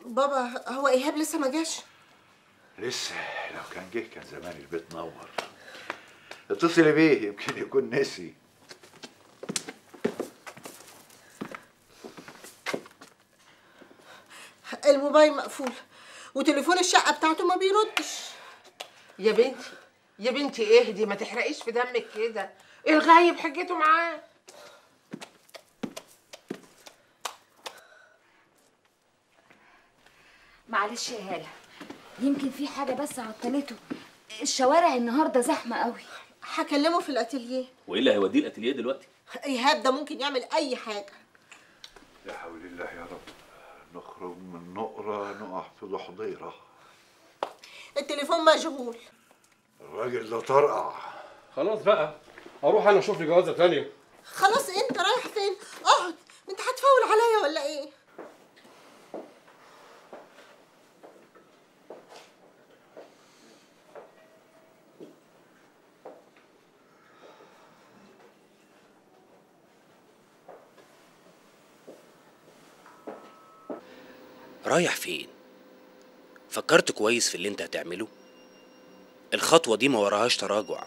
بابا هو ايهاب لسه ما جاش لسه لو كان جه كان زمان البيت نور اتصلي بيه يمكن يكون نسي الموبايل مقفول وتليفون الشقه بتاعته ما بيردش يا بنتي يا بنتي اهدي ما تحرقيش في دمك كده الغايب حجته معاه معلش يا هالة يمكن في حاجة بس عطلته الشوارع النهاردة زحمة قوي هكلمه في الاتيليه وايه اللي هيوديه الاتيليه دلوقتي ايهاب ده ممكن يعمل اي حاجه لا حول الله يا رب نخرج من نقرة نقع في ضحضيرة التليفون مشغول الراجل ده طرقع خلاص بقى اروح انا اشوف لي جوازه تانية خلاص انت رايح فين اقعد انت هتفول عليا ولا ايه رايح فين فكرت كويس في اللي انت هتعمله الخطوة دي ما وراهاش تراجع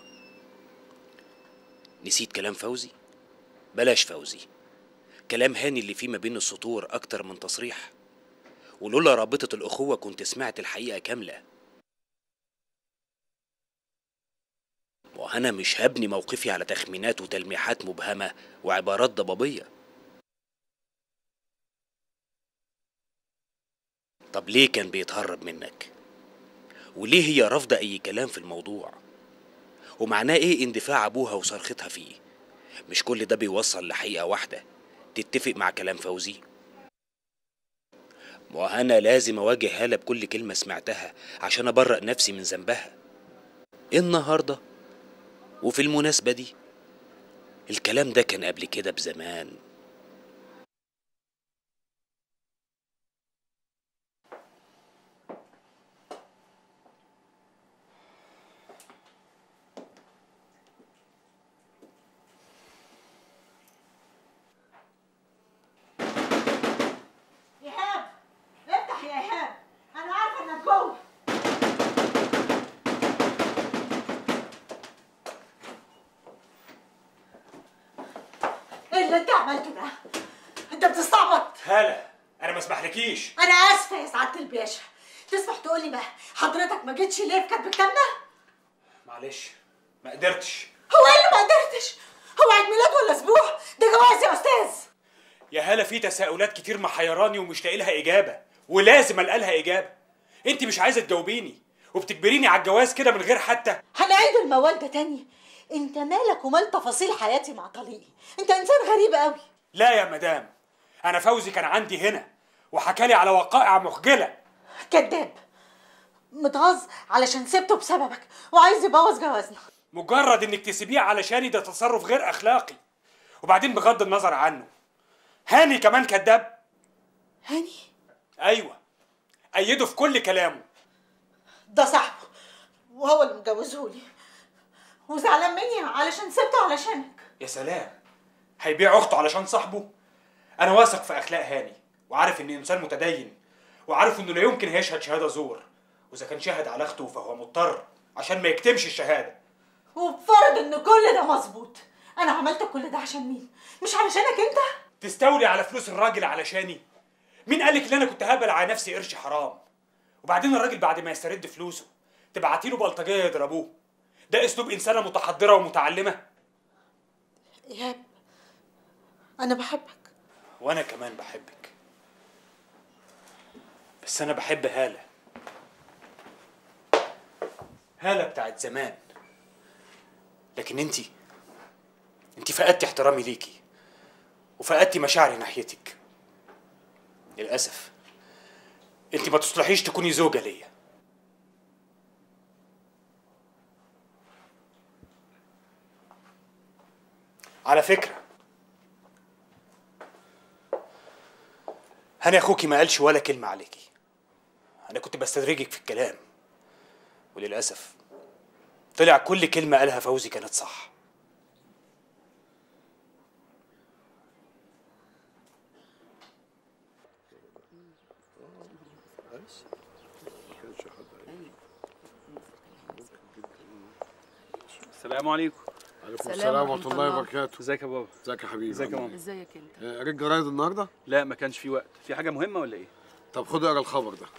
نسيت كلام فوزي بلاش فوزي كلام هاني اللي فيه ما بين السطور أكتر من تصريح ولولا رابطة الأخوة كنت سمعت الحقيقة كاملة وأنا مش هبني موقفي على تخمينات وتلميحات مبهمة وعبارات ضبابية طب ليه كان بيتهرب منك وليه هي رافضة أي كلام في الموضوع ومعناه إيه اندفاع أبوها وصرختها فيه مش كل ده بيوصل لحقيقة واحدة تتفق مع كلام فوزي وأنا لازم أواجه هالة بكل كلمة سمعتها عشان أبرأ نفسي من ذنبها النهاردة وفي المناسبة دي الكلام ده كان قبل كده بزمان ايهاب افتح يا ايهاب انا عارفه انك جوه ايه اللي انت عملته ده انت بتستعبط هلا انا ما اسمحلكيش انا اسفه يا سعاده الباشا تسمح تقولي بقى حضرتك ما جيتش ليه في كاتب كتابنا معلش ما قدرتش هو ايه اللي ما قدرتش هو عيد ميلاد ولا اسبوع ده جواز يا استاذ يا هلا في تساؤلات كتير محيراني ومش لاقي لها اجابه ولازم القى لها اجابه انت مش عايزه تجاوبيني وبتجبريني على الجواز كده من غير حتى هنعيد الموال ده تاني انت مالك ومال تفاصيل حياتي مع طليقي انت انسان غريب قوي لا يا مدام انا فوزي كان عندي هنا وحكالي على وقائع مخجله كذاب متغاظ علشان سبته بسببك وعايز يبوظ جوازنا مجرد انك تسيبيه علشاني ده تصرف غير اخلاقي وبعدين بغض النظر عنه هاني كمان كذاب هاني ايوه ايده في كل كلامه ده صاحبه وهو اللي مجوزهولي وزعلان مني علشان سبته علشانك يا سلام هيبيع اخته علشان صاحبه انا واثق في اخلاق هاني وعارف انه انسان متدين وعارف انه لا يمكن هيشهد شهاده زور واذا كان شهد على اخته فهو مضطر عشان ما يكتمش الشهاده وبفرض ان كل ده مظبوط انا عملت كل ده عشان مين مش علشانك انت تستولي على فلوس الراجل علشاني مين قالك ان انا كنت هبل على نفسي قرش حرام وبعدين الراجل بعد ما يسترد فلوسه تبعتي له بلطجيه يضربوه ده اسلوب انسانه متحضره ومتعلمه ايهاب انا بحبك وانا كمان بحبك بس انا بحب هاله هاله بتاعت زمان لكن انتي انتي فقدتي احترامي ليكي وفقدتي مشاعري ناحيتك للاسف انتي ما تصلحيش تكوني زوجه ليا على فكره هاني اخوكي ما قالش ولا كلمه عليكي انا كنت بستدرجك في الكلام وللاسف طلع كل كلمه قالها فوزي كانت صح السلام عليكم عليكم السلام ورحمه الله وبركاته ازيك يا بابا ازيك يا حبيبي ازيك يا عامل ماما ازيك انت إيه؟ قريت جرايد النهارده لا ما كانش في وقت في حاجه مهمه ولا ايه طب خد اقرا الخبر ده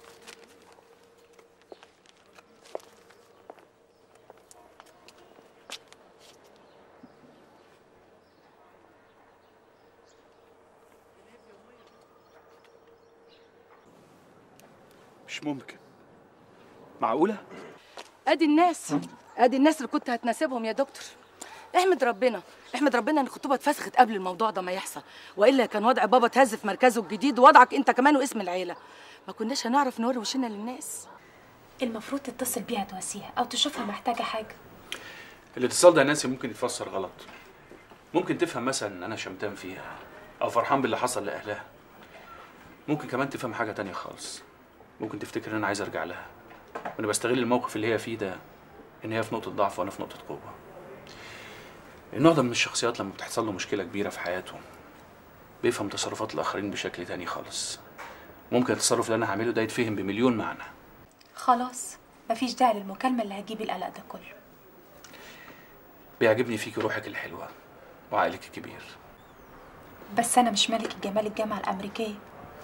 مش ممكن معقوله ادي الناس ادي الناس اللي كنت هتناسبهم يا دكتور احمد ربنا احمد ربنا ان الخطوبه اتفسخت قبل الموضوع ده ما يحصل والا كان وضع بابا اتهز في مركزه الجديد ووضعك انت كمان واسم العيله ما كناش هنعرف نوري وشنا للناس المفروض تتصل بيها تواسيها او تشوفها محتاجه حاجه الاتصال ده يا نانسي ممكن يتفسر غلط ممكن تفهم مثلا ان انا شمتان فيها او فرحان باللي حصل لاهلها ممكن كمان تفهم حاجه تانية خالص ممكن تفتكر ان انا عايز ارجع لها وانا بستغل الموقف اللي هي فيه ده ان هي في نقطه ضعف وانا في نقطه قوه النوع ده من الشخصيات لما بتحصل له مشكله كبيره في حياته بيفهم تصرفات الاخرين بشكل تاني خالص ممكن التصرف اللي انا هعمله ده يتفهم بمليون معنى خلاص مفيش داعي للمكالمه اللي هتجيب القلق ده كله بيعجبني فيكي روحك الحلوه وعقلك الكبير بس انا مش ملك الجمال الجامعه الامريكيه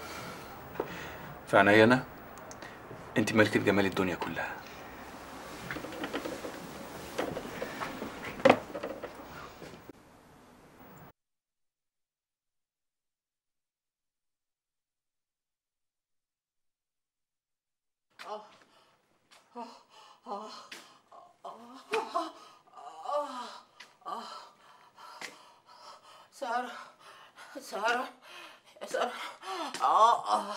في عينيا انا انت ملكة جمال الدنيا كلها سارة سارة يا سارة اه اه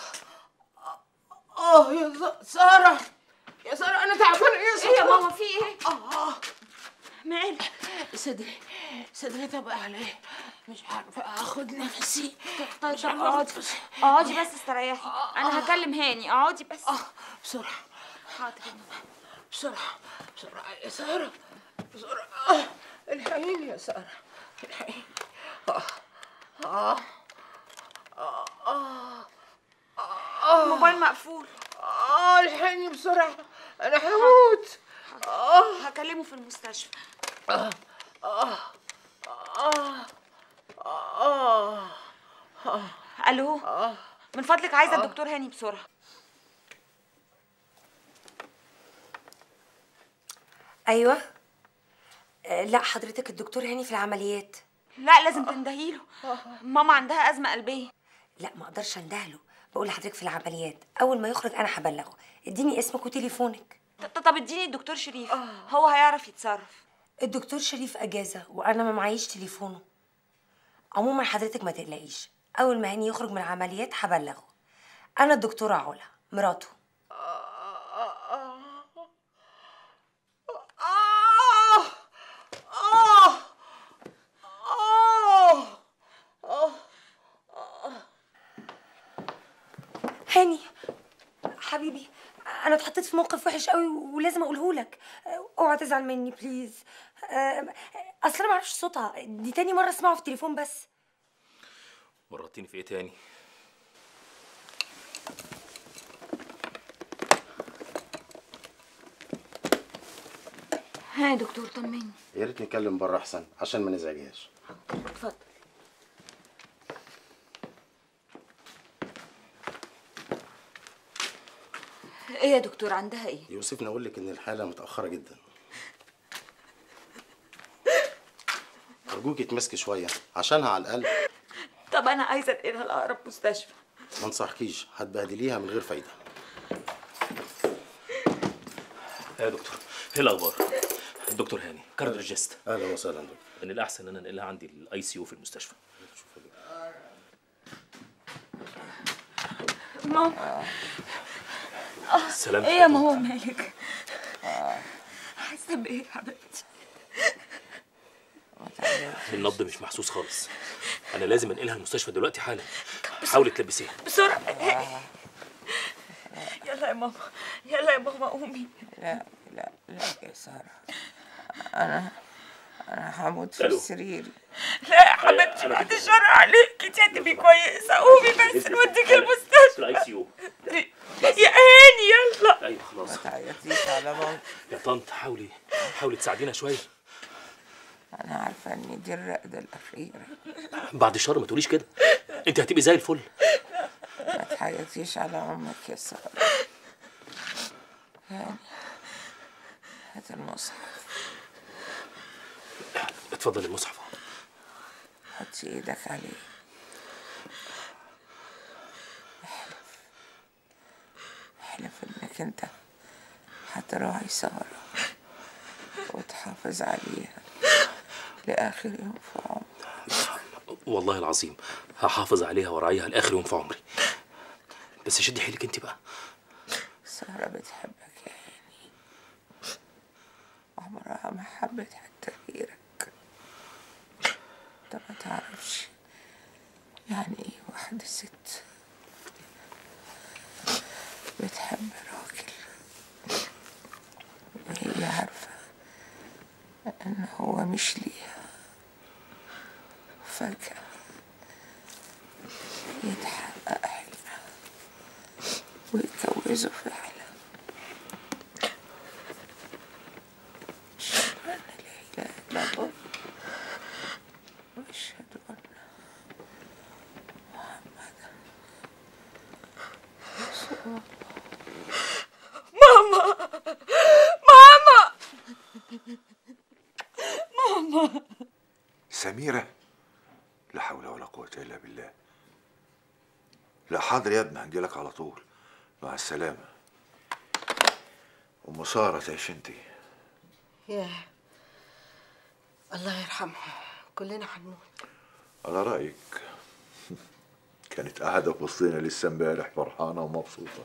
اه يا ز- سارة يا سارة أنا تعبانة يا سارة ايه يا ماما في ايه؟ اه مالك؟ صدري صدري طبق عليه مش عارفة اخد نفسي طيب مش طب عارفة اقعدي اخد نفسي اقعدي بس استريحي انا هكلم هاني اقعدي بس بسرعة حاضر بسرعة بسرعة يا سارة بسرعة آه، الحقيني يا سارة الحقيني آه آه آه آه الموبايل مقفول آه الحقيني بسرعة أنا هموت آه هكلمه في المستشفى آه آه آه آه الو من فضلك عايزه الدكتور هاني بسرعه ايوه آه، لا حضرتك الدكتور هاني في العمليات لا لازم تندهيله ماما عندها ازمه قلبيه لا ما اقدرش اندهله بقول لحضرتك في العمليات اول ما يخرج انا هبلغه اديني اسمك وتليفونك ط- طب اديني الدكتور شريف هو هيعرف يتصرف الدكتور شريف اجازه وانا ما معيش تليفونه عموما حضرتك ما تقلقيش اول ما هاني يخرج من العمليات هبلغه انا الدكتوره علا مراته آه آه آه هاني حبيبي انا اتحطيت في موقف وحش قوي ولازم اقوله لك اوعى تزعل مني بليز آه، اصل انا ما اعرفش صوتها دي تاني مره اسمعه في التليفون بس ورطتيني في ايه تاني ها يا دكتور طمني يا ريت نتكلم بره احسن عشان ما نزعجهاش اتفضل ايه يا دكتور عندها ايه يوسفني اقول لك ان الحاله متاخره جدا ارجوك تمسكي شويه عشانها على الاقل طب انا عايزه انقلها لاقرب مستشفى ما انصحكيش هتبهدليها من غير فايده يا دكتور ايه الاخبار الدكتور هاني كارديولوجيست اهلا وسهلا دكتور من الاحسن ان انا انقلها عندي الاي سي يو في المستشفى ماما سلام ايه يا ماما مالك حاسه بايه يا حبيبتي النبض مش محسوس خالص انا لازم انقلها المستشفى دلوقتي حالا حاولي تلبسيها بسرعه يلا يا ماما يلا يا ماما قومي لا لا لا يا سارة أنا أنا هموت في ألو. السرير لا يا حبيبتي بعد الشر عليك انت هتبقي كويسه قومي بس نوديك المستشفى في الاي سي يو يا هاني يلا ايوه خلاص ما تعيطيش على ماما يا طنط حاولي حاولي تساعدينا شويه انا عارفه ان دي الرقده الاخيره بعد الشر ما تقوليش كده انت هتبقي زي الفل ما تعيطيش على امك يا ساره هاني هات المصحف اتفضل المصحف حطي ايدك عليه احلف احلف انك انت هتراعي سارة وتحافظ عليها لآخر يوم في عمرك والله العظيم هحافظ عليها وراعيها لاخر يوم في عمري بس شدي حيلك انت بقى سارة بتحبك يا هاني عمرها ما حبت حتى غيرك انت ما تعرفش يعني ايه واحدة ست بتحب راجل وهي عارفة ان هو مش ليها فجأة يتحقق حلمها ويتجوزوا فعلا أشهد أن لا إله إلا الله وأشهد أن محمدا رسول الله ماما ماما ماما سميرة لا حول ولا قوة إلا بالله لا حاضر يا ابني هنجيلك على طول مع السلامة أم سارة تعيش انتي ياه الله يرحمها كلنا هنموت على رأيك كانت قاعدة في وسطنا لسه امبارح فرحانة ومبسوطة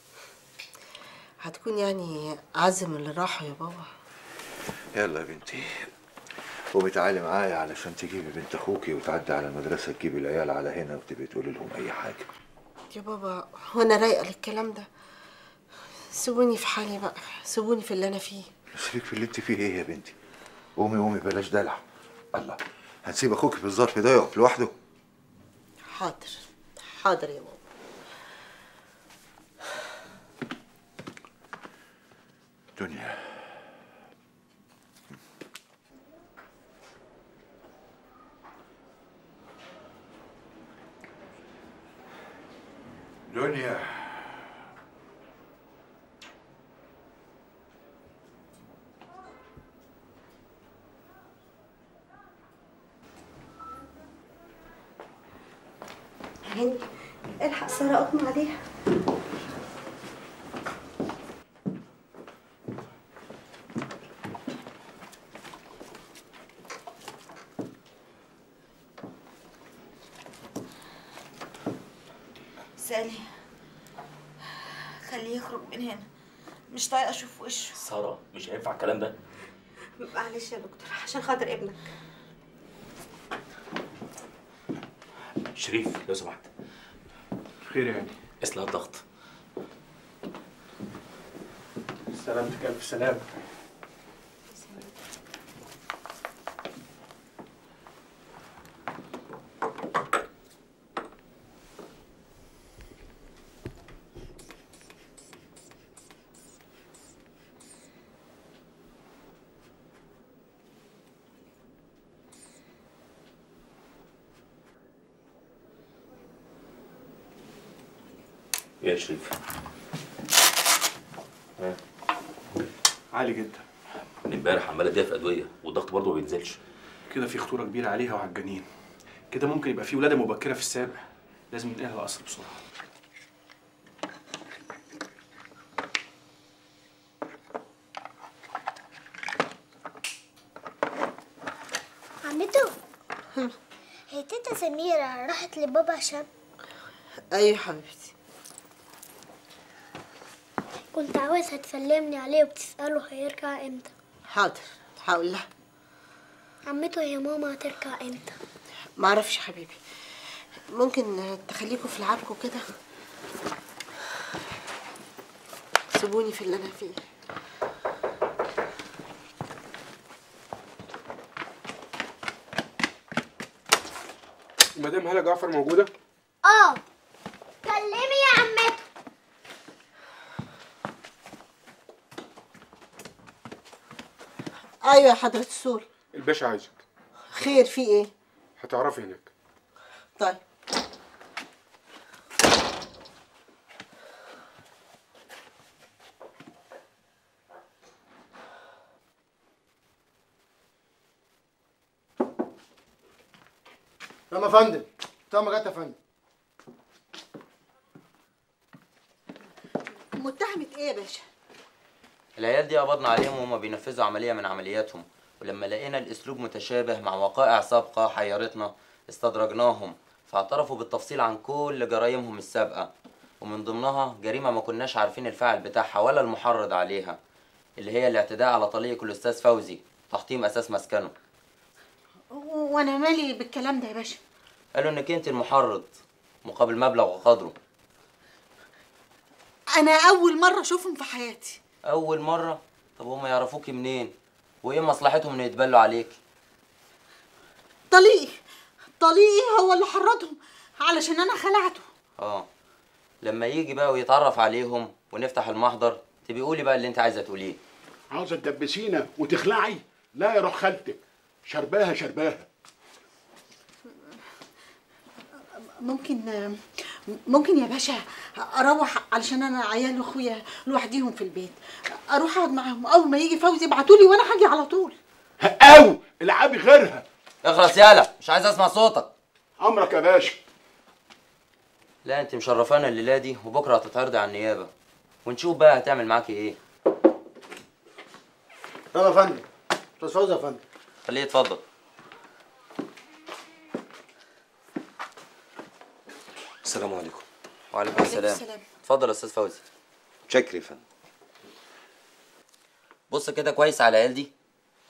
هتكون يعني عزم اللي راحوا يا بابا يلا يا بنتي قومي تعالي معايا علشان تجيبي بنت اخوكي وتعدي على المدرسة تجيبي العيال على هنا وتبقي تقولي لهم أي حاجة يا بابا هو انا رايقه للكلام ده سيبوني في حالي بقى سيبوني في اللي انا فيه سيبك في اللي انت فيه ايه يا بنتي قومي قومي بلاش دلع الله هنسيب اخوك في الظرف ده يقف لوحده حاضر حاضر يا بابا دنيا دنيا هاني الحق سارة اغمى عليها سالي خليه يخرج من هنا مش طايقه اشوف وشه ساره مش هينفع الكلام ده معلش يا دكتور عشان خاطر ابنك شريف لو سمحت خير يعني اصلها الضغط سلامتك الف سلام يا شريف ها عالي جدا من امبارح عمال اديها في ادويه والضغط برضه ما بينزلش كده في خطوره كبيره عليها وعلى الجنين كده ممكن يبقى في ولاده مبكره في السابع لازم ننقلها قصر بسرعه عمته هي تيتا سميرة راحت لبابا هشام ايوه حبيبتي كنت عاوزها تسلمني عليه وبتسأله هيرجع امتى حاضر هقول لها عمته يا ماما هترجع امتى معرفش يا حبيبي ممكن تخليكوا في لعبكوا كده سيبوني في اللي انا فيه مدام هلا جعفر موجوده اه كلمي يا ايوه يا حضرة السول الباشا عايزك خير في ايه هتعرفي هناك طيب تمام يا فندم تمام جت يا فندم متهمة ايه يا باشا العيال دي قبضنا عليهم وهم بينفذوا عملية من عملياتهم ولما لقينا الأسلوب متشابه مع وقائع سابقة حيرتنا استدرجناهم فاعترفوا بالتفصيل عن كل جرائمهم السابقة ومن ضمنها جريمة ما كناش عارفين الفاعل بتاعها ولا المحرض عليها اللي هي الاعتداء على طليق الأستاذ فوزي تحطيم أساس مسكنه وانا مالي بالكلام ده يا باشا قالوا إنك أنت المحرض مقابل مبلغ وقدره انا اول مرة اشوفهم في حياتي أول مرة طب هما يعرفوكي منين وإيه مصلحتهم إن يتبلوا عليك طليقي طليقي هو اللي حرضهم علشان انا خلعته اه لما يجي بقى ويتعرف عليهم ونفتح المحضر تبقي قولي بقى اللي انت عايزه تقوليه عاوزه تدبسينا وتخلعي لا يا روح خالتك شرباها شرباها ممكن ممكن يا باشا اروح علشان انا عيال واخويا لوحديهم في البيت اروح اقعد معاهم اول ما يجي فوزي ابعتولي وانا هاجي على طول او العبي غيرها اخلص يالا مش عايز اسمع صوتك امرك يا باشا لا انت مشرفانا الليله دي وبكره هتتعرضي على النيابه ونشوف بقى هتعمل معاكي ايه تمام يا فندم استاذ فوزي يا فندم خليه يتفضل السلام عليكم وعليكم السلام السلام. اتفضل يا استاذ فوزي شكري يا فندم بص كده كويس على العيال دي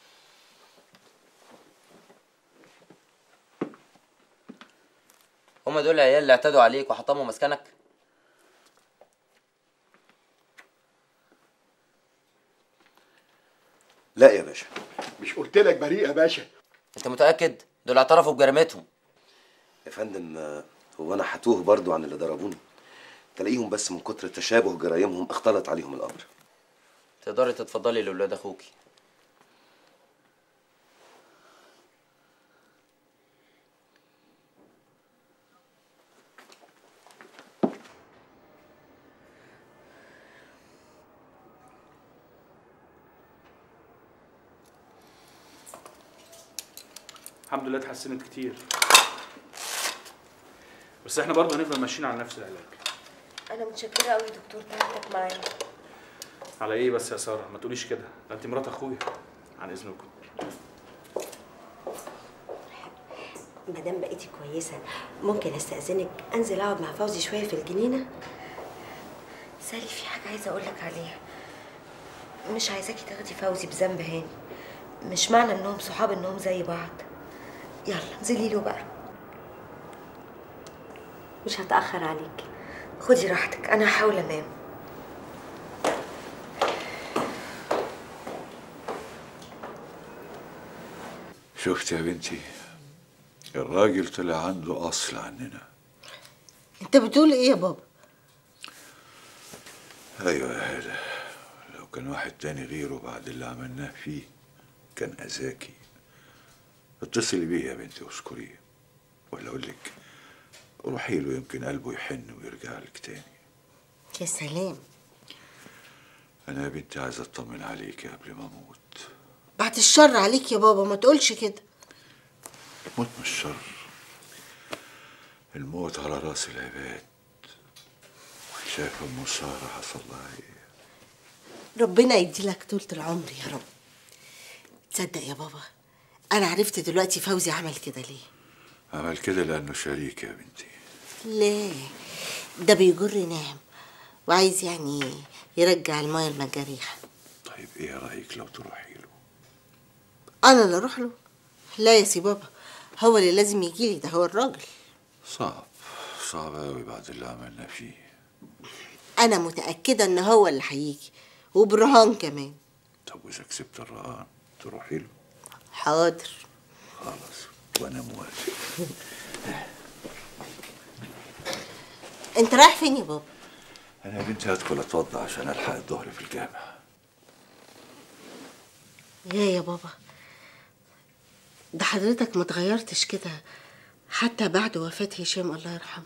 هما دول العيال اللي اعتدوا عليك وحطموا مسكنك لا يا باشا مش قلت لك بريء يا باشا انت متاكد دول اعترفوا بجريمتهم يا فندم آه، هو انا هتوه برضو عن اللي ضربوني تلاقيهم بس من كتر تشابه جرايمهم اختلط عليهم الامر تقدري تتفضلي لاولاد اخوكي الحمد لله اتحسنت كتير بس احنا برضه هنفضل ماشيين على نفس العلاج انا متشكره قوي دكتور تعبتك معايا على ايه بس يا ساره ما تقوليش كده ده انت مرات اخويا عن اذنكم ما دام بقيتي كويسه ممكن استاذنك انزل اقعد مع فوزي شويه في الجنينه سالي في حاجه عايزه اقول لك عليها مش عايزاكي تاخدي فوزي بذنب هاني مش معنى انهم صحاب انهم زي بعض يلا انزلي له بقى مش هتاخر عليك خدي راحتك انا هحاول انام شفت يا بنتي الراجل طلع عنده اصل عننا انت بتقول ايه يا بابا ايوه يا هاله لو كان واحد تاني غيره بعد اللي عملناه فيه كان اذاكي اتصلي بيه يا بنتي واشكريه ولا اقول لك روحي له يمكن قلبه يحن ويرجع لك تاني يا سلام انا يا بنتي عايز اطمن عليك قبل ما اموت بعد الشر عليك يا بابا ما تقولش كده موت مش شر الموت على راس العباد شايف ام ساره حصل لها ايه ربنا يديلك طولة العمر يا رب تصدق يا بابا انا عرفت دلوقتي فوزي عمل كده ليه عمل كده لانه شريك يا بنتي ليه ده بيجر ناعم وعايز يعني يرجع المايه المجاريح طيب ايه رايك لو تروحي له انا اللي اروح له لا يا سي بابا هو اللي لازم يجي لي ده هو الراجل صعب صعب قوي بعد اللي عملنا فيه انا متاكده ان هو اللي هيجي وبرهان كمان طب واذا كسبت الرهان تروحي له حاضر خلاص وانا موافق انت رايح فين يا بابا انا يا بنتي هدخل اتوضى عشان الحق الظهر في الجامع يا يا بابا ده حضرتك ما اتغيرتش كده حتى بعد وفاة هشام الله يرحمه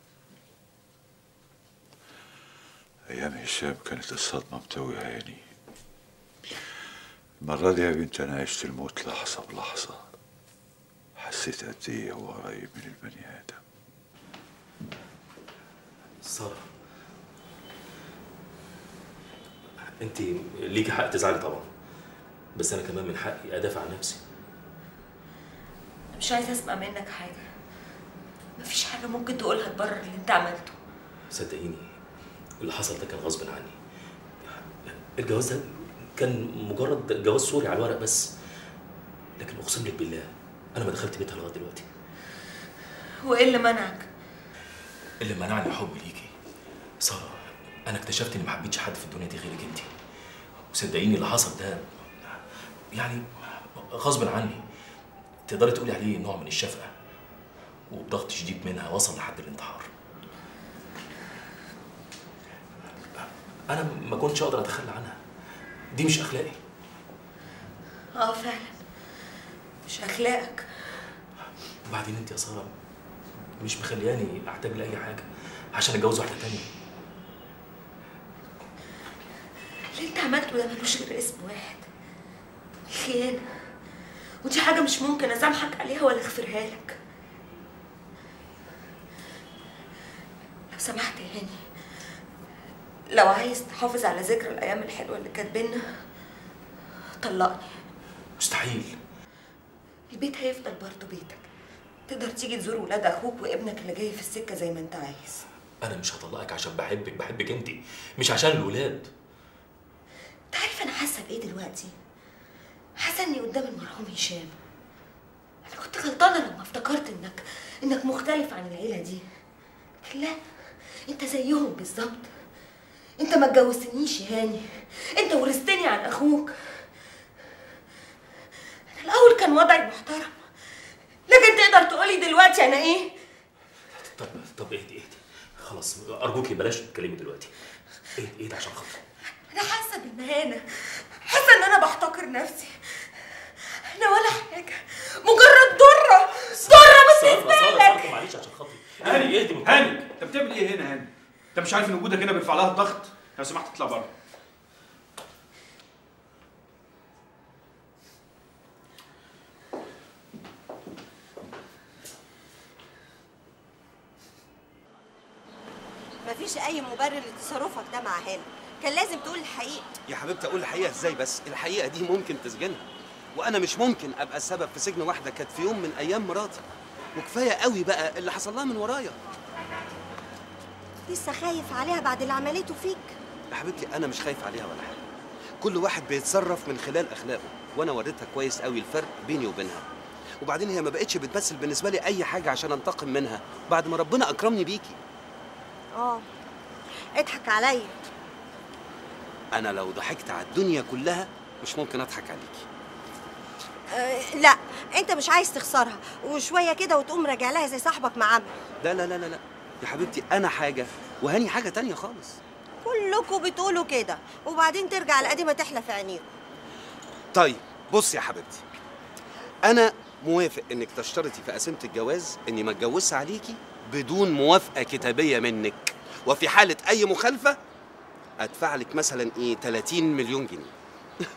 أيام هشام كانت الصدمة متوهة يعني المرة دي يا بنت أنا عشت الموت لحظة بلحظة حسيت قد إيه هو قريب من البني آدم سارة انت ليكي حق تزعلي طبعا بس انا كمان من حقي ادافع عن نفسي مش عايزه اسمع منك حاجه مفيش حاجه ممكن تقولها تبرر اللي انت عملته صدقيني اللي حصل ده كان غصب عني الجواز ده كان مجرد جواز سوري على الورق بس لكن اقسم لك بالله انا ما دخلت بيتها لغايه دلوقتي وايه اللي منعك اللي منعني حبي ليكي ساره انا اكتشفت اني ما حبيتش حد في الدنيا دي غيرك انت وصدقيني اللي حصل ده يعني غصب عني تقدري تقولي عليه نوع من الشفقه وبضغط شديد منها وصل لحد الانتحار انا ما كنتش اقدر اتخلى عنها دي مش اخلاقي اه فعلا مش اخلاقك وبعدين انت يا ساره مش مخلياني احتاج لاي حاجه عشان اتجوز واحده تانية اللي انت عملته ده ملوش غير اسم واحد الخيانه ودي حاجه مش ممكن اسامحك عليها ولا اغفرها لك لو سمحت يا هاني لو عايز تحافظ على ذكرى الايام الحلوه اللي كانت بينا طلقني مستحيل البيت هيفضل برضه بيتك تقدر تيجي تزور ولاد اخوك وابنك اللي جاي في السكه زي ما انت عايز انا مش هطلقك عشان بحبك بحبك انت مش عشان الولاد انت عارف انا حاسه بايه دلوقتي حاسه اني قدام المرحوم هشام انا كنت غلطانه لما افتكرت انك انك مختلف عن العيله دي لكن لا انت زيهم بالظبط انت ما اتجوزتنيش يا هاني انت ورثتني عن اخوك انا الاول كان وضعي محترم لكن تقدر تقولي دلوقتي انا ايه طب طب اهدي اهدي خلاص ارجوكي بلاش تتكلمي دلوقتي اهدي اهدي عشان خاطري انا حاسه بالمهانه حاسه ان انا بحتقر نفسي انا ولا حاجه مجرد ضره ضره بالنسبه ساره لك ساره معلش عشان خاطري هاني اهدي من هاني انت بتعمل ايه هنا هاني؟ انت مش عارف ان وجودك هنا بيرفع لها الضغط؟ لو سمحت اطلع بره مفيش اي مبرر لتصرفك ده مع هاني كان لازم تقول الحقيقه يا حبيبتي اقول الحقيقه ازاي بس الحقيقه دي ممكن تسجنها وانا مش ممكن ابقى السبب في سجن واحده كانت في يوم من ايام مراتي وكفايه قوي بقى اللي حصل لها من ورايا لسه خايف عليها بعد اللي عملته فيك يا حبيبتي انا مش خايف عليها ولا حاجه كل واحد بيتصرف من خلال اخلاقه وانا وريتها كويس قوي الفرق بيني وبينها وبعدين هي ما بقتش بتمثل بالنسبه لي اي حاجه عشان انتقم منها بعد ما ربنا اكرمني بيكي اه اضحك عليا انا لو ضحكت على الدنيا كلها مش ممكن اضحك عليكي أه لا انت مش عايز تخسرها وشويه كده وتقوم راجع لها زي صاحبك ما عمل لا لا لا لا لا يا حبيبتي انا حاجه وهاني حاجه تانية خالص كلكم بتقولوا كده وبعدين ترجع القديمه تحلى في عينيكم طيب بص يا حبيبتي انا موافق انك تشترطي في قسيمه الجواز اني ما اتجوزش عليكي بدون موافقه كتابيه منك وفي حاله اي مخالفه ادفع لك مثلا ايه 30 مليون جنيه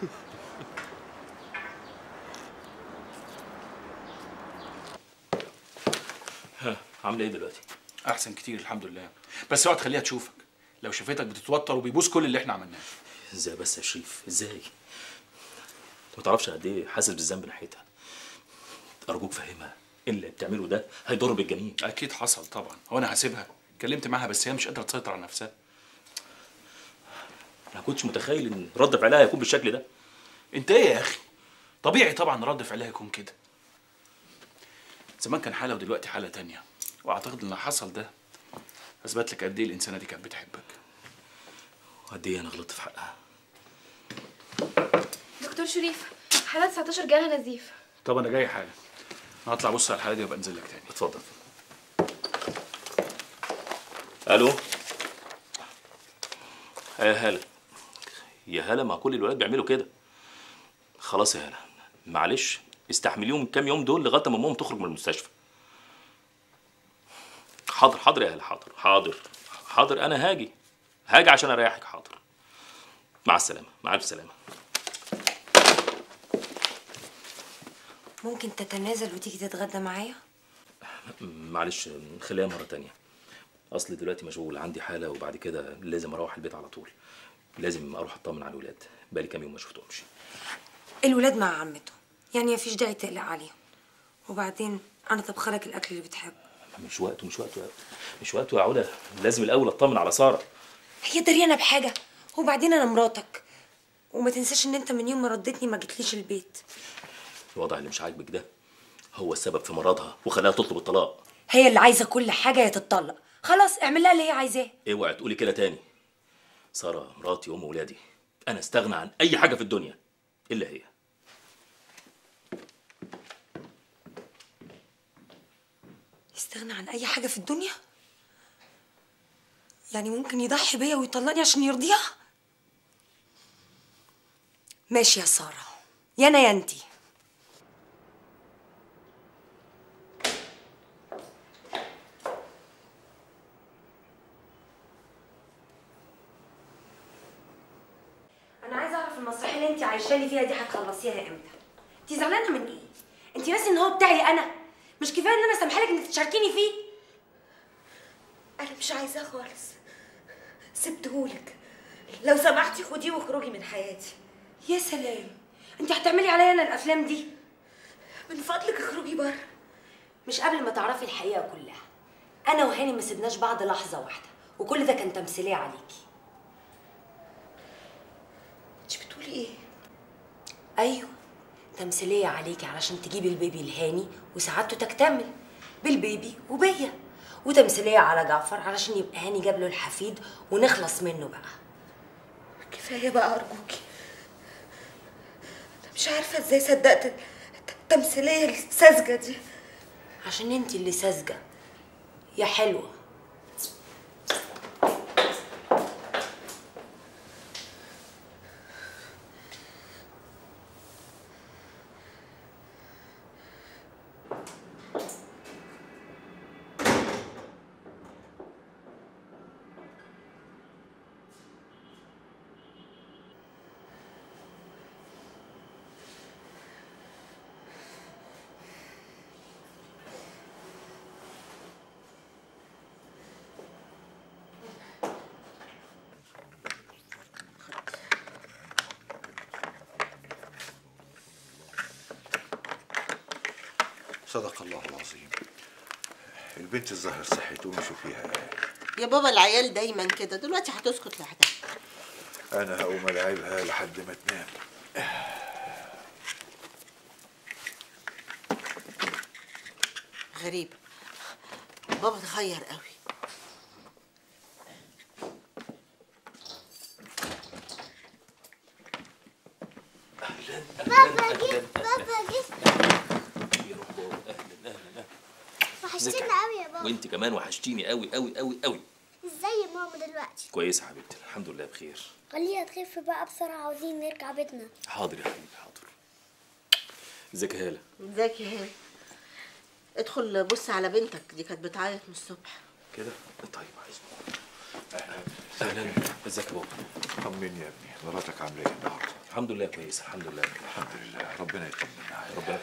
ها عامله ايه دلوقتي احسن كتير الحمد لله بس اوعى تخليها تشوفك لو شافتك بتتوتر وبيبوس كل اللي احنا عملناه ازاي بس يا شريف ازاي انت ما تعرفش قد ايه حاسس بالذنب ناحيتها ارجوك فهمها ان اللي بتعمله ده هيضر بالجميع اكيد حصل طبعا هو انا هسيبها اتكلمت معاها بس هي مش قادره تسيطر على نفسها انا كنتش متخيل ان رد فعلها هيكون بالشكل ده انت ايه يا اخي طبيعي طبعا رد فعلها يكون كده زمان كان حاله ودلوقتي حاله تانية واعتقد ان اللي حصل ده اثبت لك قد ايه الانسانه دي كانت بتحبك وقد ايه انا غلطت في حقها دكتور شريف حالة 19 جالها نزيف طب انا جاي حالا انا هطلع ابص على الحاله دي وابقى انزل لك تاني اتفضل الو يا هلا يا هلا مع كل الولاد بيعملوا كده خلاص يا هلا معلش استحمليهم كام يوم دول لغايه ما امهم تخرج من المستشفى حاضر حاضر يا هلا حاضر حاضر حاضر انا هاجي هاجي عشان اريحك حاضر مع السلامه مع الف سلامه ممكن تتنازل وتيجي تتغدى معايا معلش خليها مره تانية اصل دلوقتي مشغول عندي حاله وبعد كده لازم اروح البيت على طول لازم اروح اطمن على الولاد بقالي كام يوم ما شفتهمش الولاد مع عمته يعني مفيش داعي تقلق عليهم وبعدين انا طبخ لك الاكل اللي بتحبه مش وقته مش وقته مش وقته يا عودة لازم الاول اطمن على ساره هي دريانه بحاجه وبعدين انا مراتك وما تنساش ان انت من يوم ما ردتني ما جيتليش البيت الوضع اللي مش عاجبك ده هو السبب في مرضها وخلاها تطلب الطلاق هي اللي عايزه كل حاجه يا تتطلق خلاص اعمل لها اللي هي عايزاه اوعي تقولي كده تاني ساره مراتي وام ولادي انا استغنى عن اي حاجه في الدنيا الا هي يستغنى عن اي حاجه في الدنيا يعني ممكن يضحي بيا ويطلقني عشان يرضيها ماشي يا ساره يا انا يا انتي انا عايزه اعرف المسرحيه اللي انت عايشه لي فيها دي هتخلصيها امتى انت زعلانه من ايه انت ناسي ان هو بتاعي انا مش كفايه ان انا سامحه لك انك تشاركيني فيه انا مش عايزاه خالص سبتهولك لو سمحتي خديه واخرجي من حياتي يا سلام انت هتعملي عليا انا الافلام دي من فضلك اخرجي بره مش قبل ما تعرفي الحقيقه كلها انا وهاني ما سيبناش بعض لحظه واحده وكل ده كان تمثيليه عليكي انت بتقولي ايه ايوه تمثيليه عليكي علشان تجيبي البيبي لهاني وسعادته تكتمل بالبيبي وبيا وتمثيليه على جعفر علشان يبقى هاني جاب له الحفيد ونخلص منه بقى كفايه بقى ارجوكي انا مش عارفه ازاي صدقت التمثيليه الساذجه دي عشان انت اللي ساذجه يا حلوه صدق الله العظيم البنت الظاهر صحيت قومي شوفيها يا بابا العيال دايما كده دلوقتي هتسكت لوحدها انا هقوم العبها لحد ما تنام غريب بابا اتغير قوي بابا جه بابا جه وحشتنا قوي يا بابا وانت كمان وحشتيني قوي قوي قوي قوي ازاي يا ماما دلوقتي كويسه حبيبتي الحمد لله بخير خليها تخف بقى بسرعة عاوزين نرجع بيتنا حاضر يا حبيبي حاضر ازيك يا هاله ازيك يا هاني ادخل بص على بنتك دي كانت بتعيط من الصبح كده طيب عايز اهلا ازيك يا بابا طمني يا ابني مراتك عامله ايه النهارده الحمد لله كويس الحمد لله الحمد لله ربنا يطمن عليك ربنا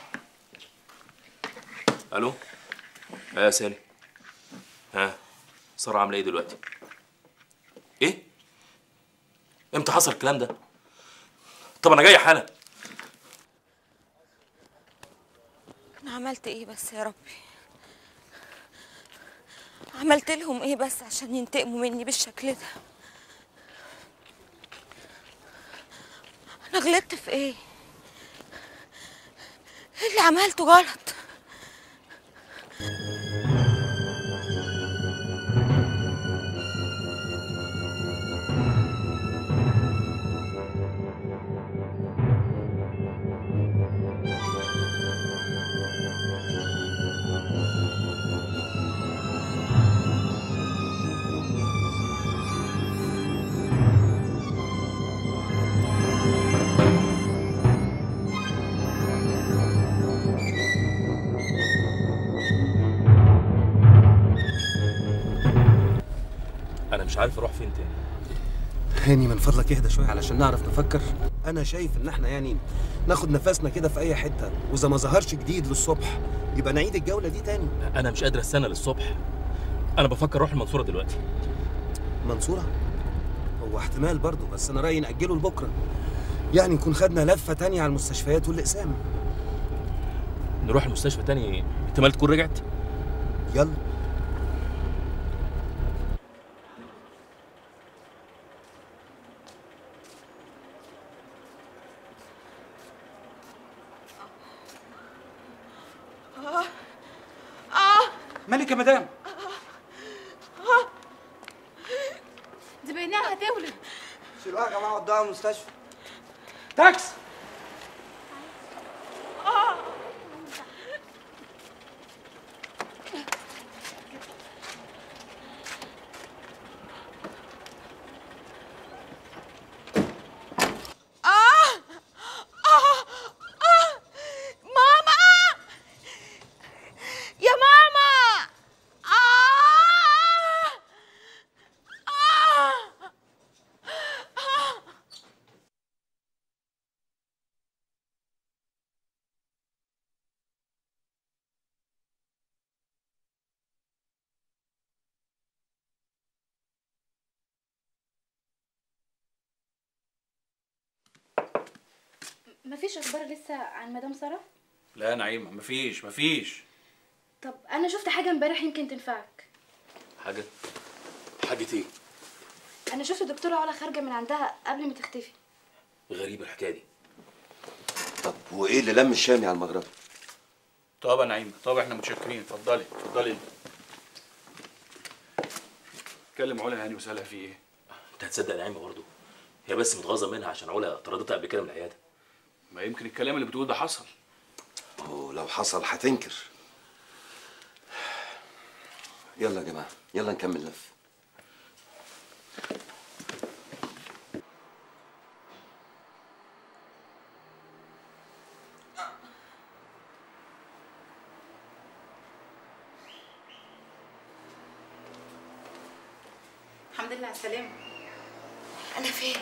الو اه يا سالي ها ساره عامله ايه دلوقتي ايه امتى حصل الكلام ده طب انا جاي حالا انا عملت ايه بس يا ربي عملت لهم ايه بس عشان ينتقموا مني بالشكل ده انا غلطت في ايه ايه اللي عملته غلط مش عارف اروح فين تاني هاني من فضلك اهدى شويه علشان نعرف نفكر انا شايف ان احنا يعني ناخد نفسنا كده في اي حته واذا ما ظهرش جديد للصبح يبقى نعيد الجوله دي تاني انا مش قادر استنى للصبح انا بفكر اروح المنصوره دلوقتي منصوره هو احتمال برضه بس انا رايي ناجله لبكره يعني نكون خدنا لفه تانية على المستشفيات والاقسام نروح المستشفى تاني احتمال تكون رجعت يلا اه اه مالك يا مدام اه دي بينها هتولد شيلوها يا جماعه ودوها المستشفى تاكس اه آه آه آه ماما يا ماما آه آه آه مفيش اخبار لسه عن مدام ساره لا يا نعيمه مفيش مفيش طب انا شفت حاجه امبارح يمكن تنفعك حاجه حاجه ايه انا شفت الدكتوره علا خارجه من عندها قبل ما تختفي غريبه الحكايه دي طب وايه اللي لم الشامي على المغرب طب يا نعيمه طب احنا متشكرين اتفضلي اتفضلي كلم علا هاني وسالها في ايه انت هتصدق نعيمه برضه هي بس متغاظه منها عشان علا طردتها قبل كده من العياده ما يمكن الكلام اللي بتقول ده حصل هو لو حصل هتنكر يلا يا جماعه يلا نكمل لف الحمد لله على السلامه انا فين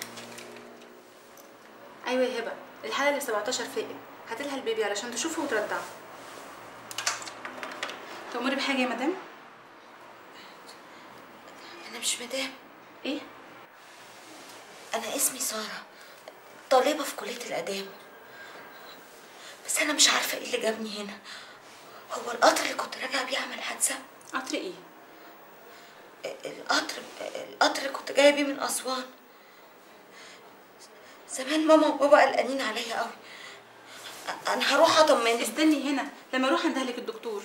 ايوه يا هبه الحاله اللي 17 فائق هاتلها البيبي علشان تشوفه وترضعه تأمري بحاجه يا مدام انا مش مدام ايه انا اسمي ساره طالبه في كليه الاداب بس انا مش عارفه ايه اللي جابني هنا هو القطر اللي كنت راجعه بيه عمل حادثه قطر ايه القطر القطر اللي كنت جايه بيه من اسوان زمان ماما وبابا قلقانين عليا قوي انا هروح اطمن استني هنا لما اروح اندهلك الدكتور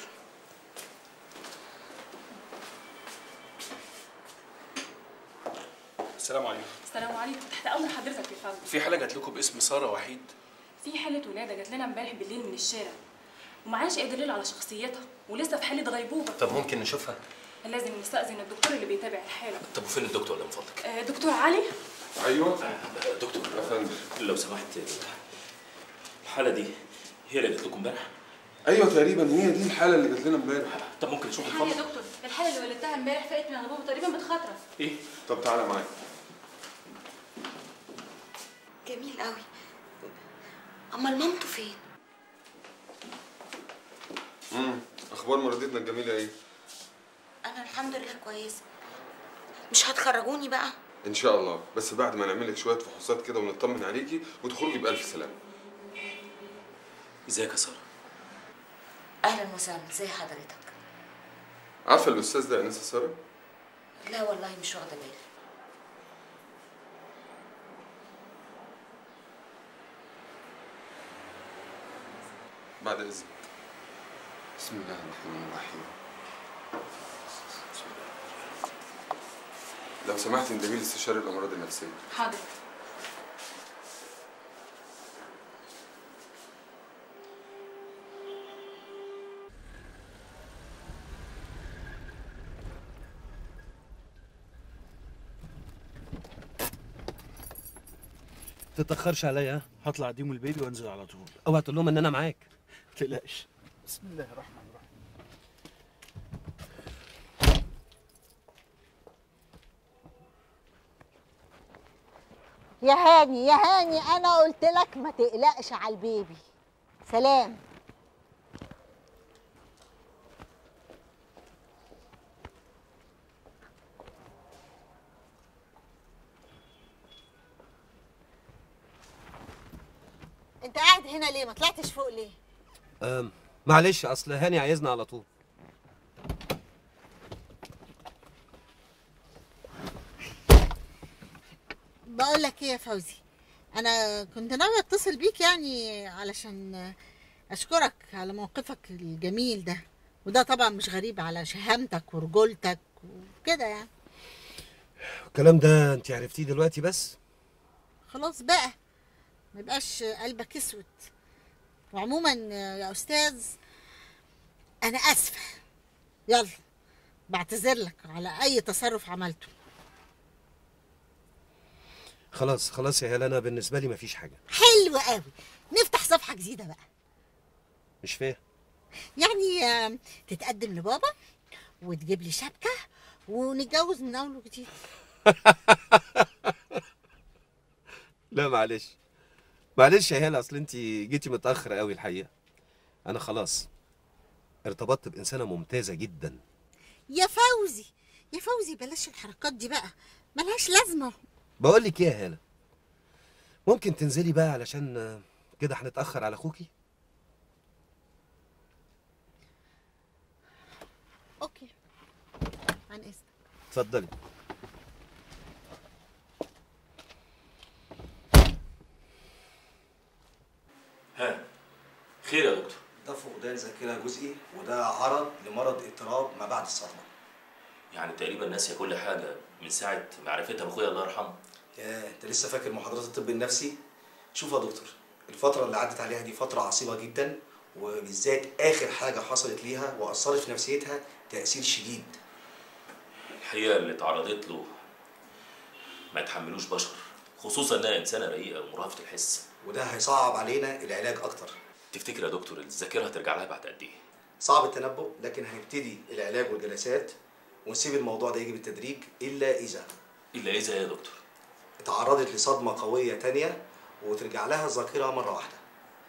السلام عليكم السلام عليكم تحت امر حضرتك يا فندم في حاله جات لكم باسم ساره وحيد في حاله ولاده جات لنا امبارح بالليل من الشارع ومعاش اي دليل على شخصيتها ولسه في حاله غيبوبه طب ممكن نشوفها لازم نستأذن الدكتور اللي بيتابع الحاله طب وفين الدكتور ده من فضلك آه، دكتور علي ايوه دكتور لو سمحت الحاله دي هي اللي جات لكم امبارح ايوه تقريبا هي دي الحاله اللي جات لنا امبارح طب ممكن نشوف الحاله يا دكتور الحاله اللي ولدتها امبارح فاقت من غيبوبه تقريبا بتخطرف ايه طب تعالى معايا جميل قوي امال مامته فين امم اخبار مريضتنا الجميله ايه انا الحمد لله كويسه مش هتخرجوني بقى ان شاء الله بس بعد ما نعمل لك شويه فحوصات كده ونطمن عليكي وتخرجي بالف سلامه ازيك يا ساره اهلا وسهلا ازي حضرتك عارفه الاستاذ ده انسه ساره لا والله مش واخده بالي بعد اذنك بسم الله الرحمن الرحيم لو سمحت اندمي لي استشاري الامراض النفسيه حاضر تتأخرش عليا ها؟ هطلع اديهم البيبي وانزل على طول اوعى تقول لهم ان انا معاك ما تقلقش بسم الله الرحمن الرحيم يا هاني يا هاني انا قلت لك ما تقلقش على البيبي سلام انت قاعد هنا ليه ما طلعتش فوق ليه أم معلش اصل هاني عايزنا على طول بقول لك ايه يا فوزي انا كنت ناوي اتصل بيك يعني علشان اشكرك على موقفك الجميل ده وده طبعا مش غريب على شهامتك ورجولتك وكده يعني الكلام ده انت عرفتيه دلوقتي بس خلاص بقى ما يبقاش قلبك اسود وعموما يا استاذ انا اسفه يلا بعتذر لك على اي تصرف عملته خلاص خلاص يا هلا انا بالنسبه لي مفيش حاجه حلو قوي نفتح صفحه جديده بقى مش فاهم يعني آه، تتقدم لبابا وتجيب لي شبكه ونتجوز من اول وجديد لا معلش معلش يا هلا اصل انت جيتي متاخر قوي الحقيقه انا خلاص ارتبطت بانسانه ممتازه جدا يا فوزي يا فوزي بلاش الحركات دي بقى ملهاش لازمه بقول لك ايه يا هلا ممكن تنزلي بقى علشان آه، كده هنتاخر على اخوكي اوكي عن اذنك اتفضلي ها خير يا دكتور ده فقدان ذاكره جزئي وده عرض لمرض اضطراب ما بعد الصدمه يعني تقريبا ناسيه كل حاجه من ساعه معرفتها باخويا الله يرحمه يا انت لسه فاكر محاضرات الطب النفسي شوف يا دكتور الفتره اللي عدت عليها دي فتره عصيبه جدا وبالذات اخر حاجه حصلت ليها واثرت في نفسيتها تاثير شديد الحقيقه اللي اتعرضت له ما يتحملوش بشر خصوصا انها انسانه رقيقه ومرهفه الحس وده هيصعب علينا العلاج اكتر تفتكر يا دكتور الذاكره هترجع لها بعد قد ايه صعب التنبؤ لكن هنبتدي العلاج والجلسات ونسيب الموضوع ده يجي بالتدريج الا اذا الا اذا يا دكتور اتعرضت لصدمه قويه تانية وترجع لها الذاكره مره واحده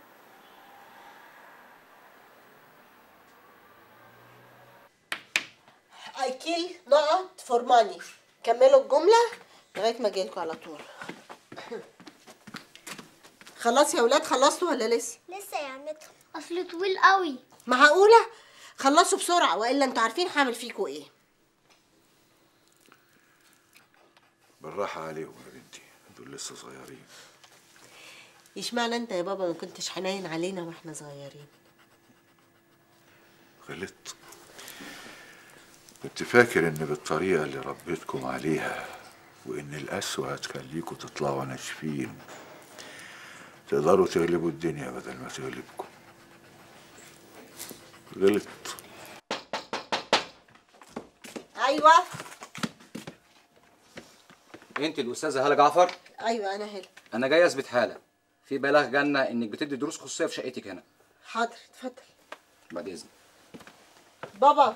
I kill not for money كملوا الجملة لغاية ما اجيلكوا على طول خلاص يا ولاد خلصتوا ولا لسه؟ لسه يا عمتي اصل طويل قوي معقولة؟ خلصوا بسرعة وإلا انتوا عارفين هعمل فيكوا ايه بالراحة عليهم يا بنتي دول لسه صغيرين اشمعنى انت يا بابا ما كنتش حنين علينا واحنا صغيرين غلطت كنت فاكر ان بالطريقة اللي ربيتكم عليها وان القسوة هتخليكوا تطلعوا ناشفين تقدروا تغلبوا الدنيا بدل ما تغلبكم غلط ايوه انت الاستاذه هاله جعفر ايوه انا هلا انا جاي اثبت حاله في بلاغ جالنا انك بتدي دروس خصوصيه في شقتك هنا حاضر اتفضل بعد اذنك بابا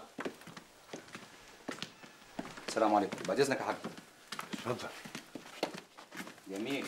السلام عليكم بعد اذنك يا حاج اتفضل جميل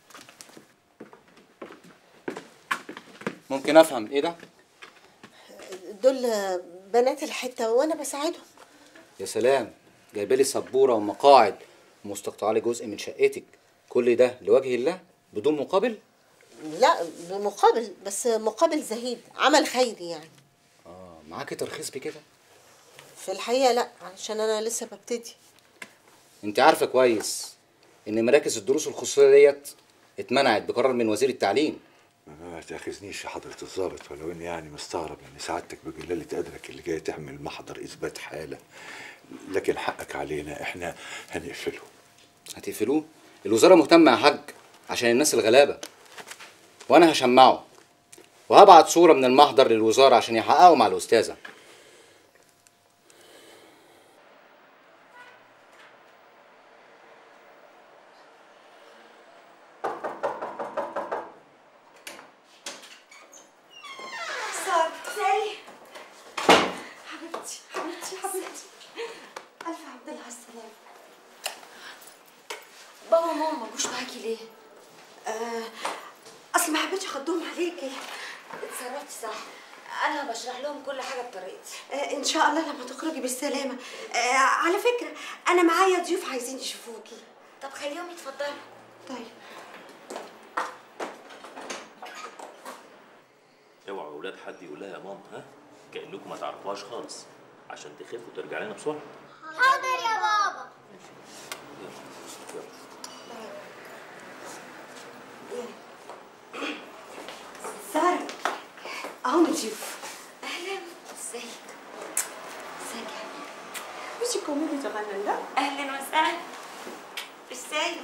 ممكن افهم ايه ده دول بنات الحتة وانا بساعدهم يا سلام جايبه لي سبوره ومقاعد ومستقطعه لي جزء من شقتك كل ده لوجه الله بدون مقابل لا بمقابل بس مقابل زهيد عمل خيري يعني اه معاكي ترخيص بكده في الحقيقة لا علشان انا لسه ببتدي انت عارفه كويس ان مراكز الدروس الخصوصيه ديت اتمنعت بقرار من وزير التعليم ما تاخذنيش يا حضرة الضابط ولو اني يعني مستغرب ان سعادتك بجلالة قدرك اللي جاي تعمل محضر اثبات حالة لكن حقك علينا احنا هنقفله هتقفلوه الوزاره مهتمه يا حاج عشان الناس الغلابه وانا هشمعه وهبعت صوره من المحضر للوزاره عشان يحققوا مع الاستاذه سارة ازاي؟ حبيبتي حبيبتي حبيبتي ألف حمد لله على السلامة بابا وماما ما جوش معاكي ليه؟ آه اصل ما حبيتش اخدهم عليكي اتصرفتي صح انا بشرح لهم كل حاجه بطريقتي آه ان شاء الله لما تخرجي بالسلامه آه على فكره انا معايا ضيوف عايزين يشوفوكي طب خليهم يتفضلوا طيب اوعوا اولاد حد يقول لها يا ماما ها كانكم ما تعرفوهاش خالص عشان تخافوا ترجع لنا بسرعه حاضر يا بابا ساره اهو الضيوف اهلا ازيك ازيك يا مش كوميدي تغنى لا اهلا وسهلا ازيك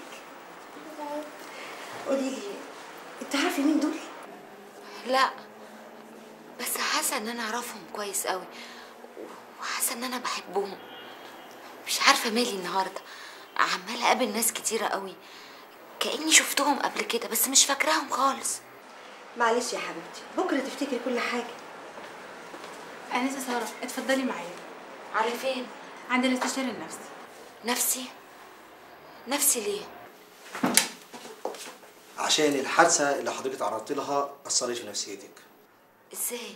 قولي لي انت عارفه مين دول لا بس حاسه ان انا اعرفهم كويس قوي وحاسه ان انا بحبهم مش عارفه مالي النهارده عماله اقابل ناس كتيره قوي كاني شفتهم قبل كده بس مش فاكراهم خالص معلش يا حبيبتي بكره تفتكري كل حاجه انسه ساره اتفضلي معايا على فين عند الاستشاري النفسي نفسي نفسي ليه عشان الحادثه اللي حضرتك تعرضت لها اثرت في نفسيتك ازاي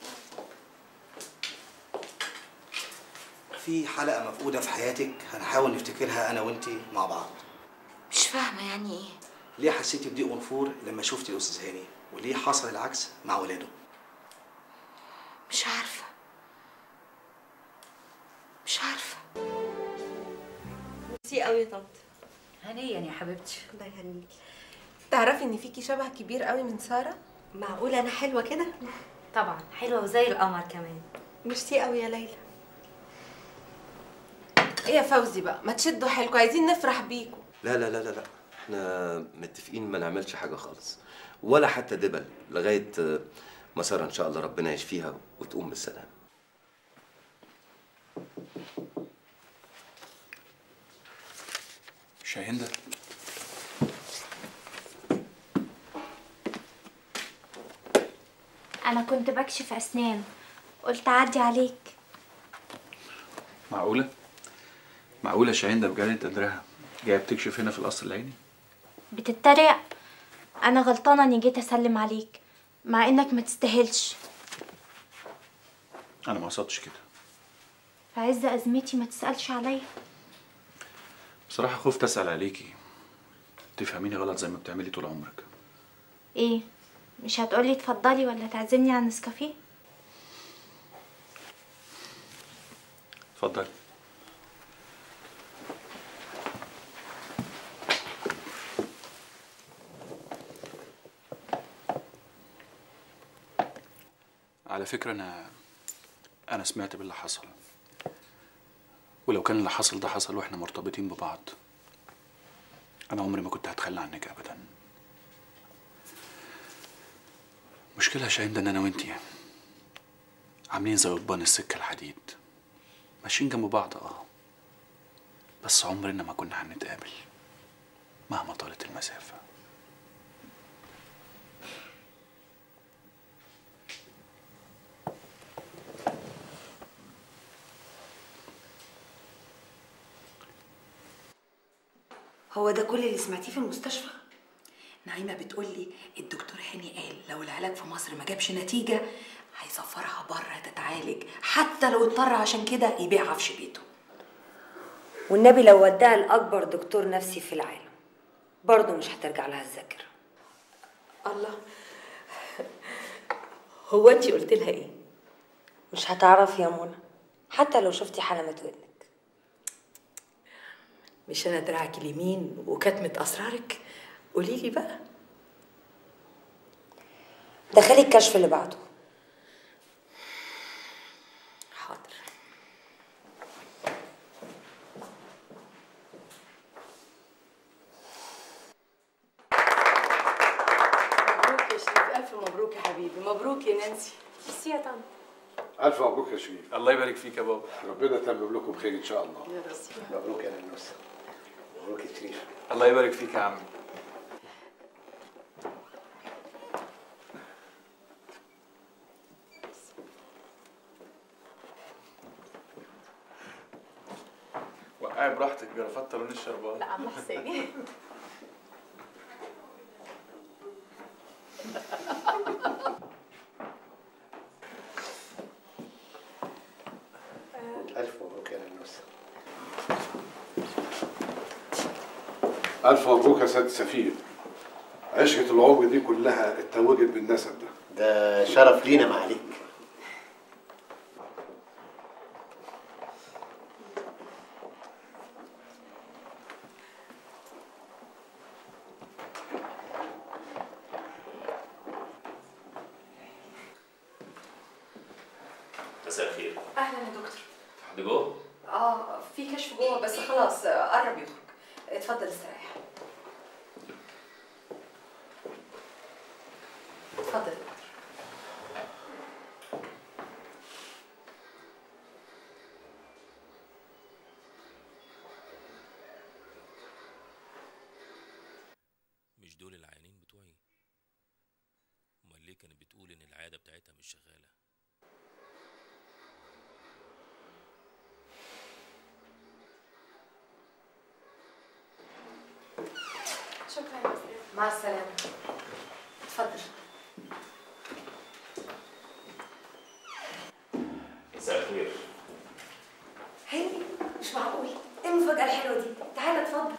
في حلقه مفقوده في حياتك هنحاول نفتكرها انا وانت مع بعض مش فاهمه يعني ايه ليه حسيتي بضيق ونفور لما شفتي الاستاذ هاني وليه حصل العكس مع ولاده مش عارفه مش عارفه ميرسي قوي يا طنط هنيا يا حبيبتي الله يهنيكي تعرفي ان فيكي شبه كبير قوي من ساره معقوله انا حلوه كده طبعا حلوه وزي القمر كمان ميرسي قوي يا ليلى ايه يا فوزي بقى ما تشدوا حيلكوا عايزين نفرح بيكوا لا لا لا لا لا احنا متفقين ما نعملش حاجه خالص ولا حتى دبل لغايه آه، ما ساره ان شاء الله ربنا يشفيها وتقوم بالسلام شاهندة انا كنت بكشف اسنان قلت اعدي عليك معقولة؟ معقولة شاهندة بجلالة قدرها جاية بتكشف هنا في القصر العيني؟ بتتريق انا غلطانه اني جيت اسلم عليك مع انك ما تستاهلش أنا ما قصدتش كده في عز ازمتي ما تسالش عليا بصراحة خفت أسأل عليكي تفهميني غلط زي ما بتعملي طول عمرك ايه مش هتقولي اتفضلي ولا تعزمني على نسكافيه اتفضلي على فكرة أنا أنا سمعت باللي حصل ولو كان اللي حصل ده حصل واحنا مرتبطين ببعض أنا عمري ما كنت هتخلى عنك أبدا مشكلة يا شاهين ده إن أنا وإنتي عاملين زي قضبان السكة الحديد ماشيين جنب بعض اه بس عمرنا ما كنا هنتقابل مهما طالت المسافة هو ده كل اللي سمعتيه في المستشفى؟ نعيمة بتقولي الدكتور هاني قال لو العلاج في مصر ما جابش نتيجة هيسفرها بره تتعالج حتى لو اضطر عشان كده يبيع عفش بيته والنبي لو وداها لأكبر دكتور نفسي في العالم برضه مش هترجع لها الذاكرة الله هو انت قلت لها ايه مش هتعرفي يا منى حتى لو شفتي حلمة ودنك مش انا دراعك اليمين وكتمة اسرارك قولي لي بقى دخلي الكشف اللي بعده حاضر مبروك يا شريف الف مبروك يا حبيبي مبروك يا نانسي ميرسي يا طنط ألف مبروك يا شريف الله يبارك فيك يا بابا ربنا يتمم لكم خير إن شاء الله يا رب مبروك يا نانوس مبروك يا شريف الله يبارك فيك يا عمي وقعي براحتك جرافات لون الشربات لا عم حسين الف مبروك يا نانوسه ألف مبروك يا سيادة سفير عشرة العمر دي كلها اتوجت بالنسب ده ده شرف لينا معاليك مساء الخير اهلا يا دكتور حد جوه؟ اه في كشف جوه بس خلاص آه، قرب يخرج اتفضل استريح اتفضل مش دول العيانين بتوعي امال ليه كانت بتقول ان العياده بتاعتها مش شغاله شكرا يا أستاذ. مع السلامه اتفضل مساء الخير هاني مش معقول ايه المفاجأة الحلوة دي تعالى اتفضل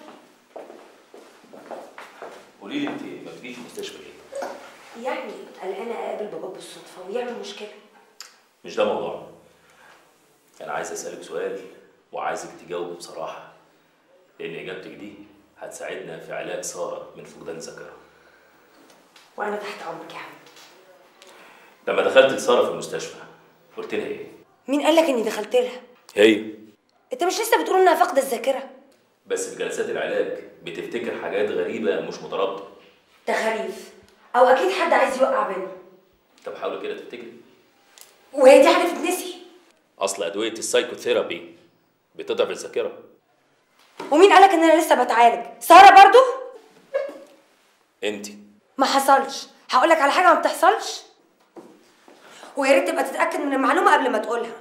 قولي لي انت ما بتجيش المستشفى ليه؟ يعني قلقانة اقابل بابا بالصدفة ويعمل مشكلة مش ده موضوعنا انا عايز اسالك سؤال وعايزك تجاوبي بصراحه لان اجابتك دي هتساعدنا في علاج ساره من فقدان الذاكره وانا تحت امرك يا عم لما دخلت لساره في المستشفى قلت لها ايه مين قال لك اني دخلت لها هي انت مش لسه بتقول انها فاقدة الذاكرة بس في جلسات العلاج بتفتكر حاجات غريبه مش مترابطه تخاريف او اكيد حد عايز يوقع بينا طب حاولي كده تفتكري وهي دي حاجة تتنسي اصل ادويه السايكوثيرابي بتضعف الذاكره ومين قالك ان انا لسه بتعالج سارة برضو انت ما حصلش هقولك على حاجة ما بتحصلش ويا ريت تبقى تتأكد من المعلومة قبل ما تقولها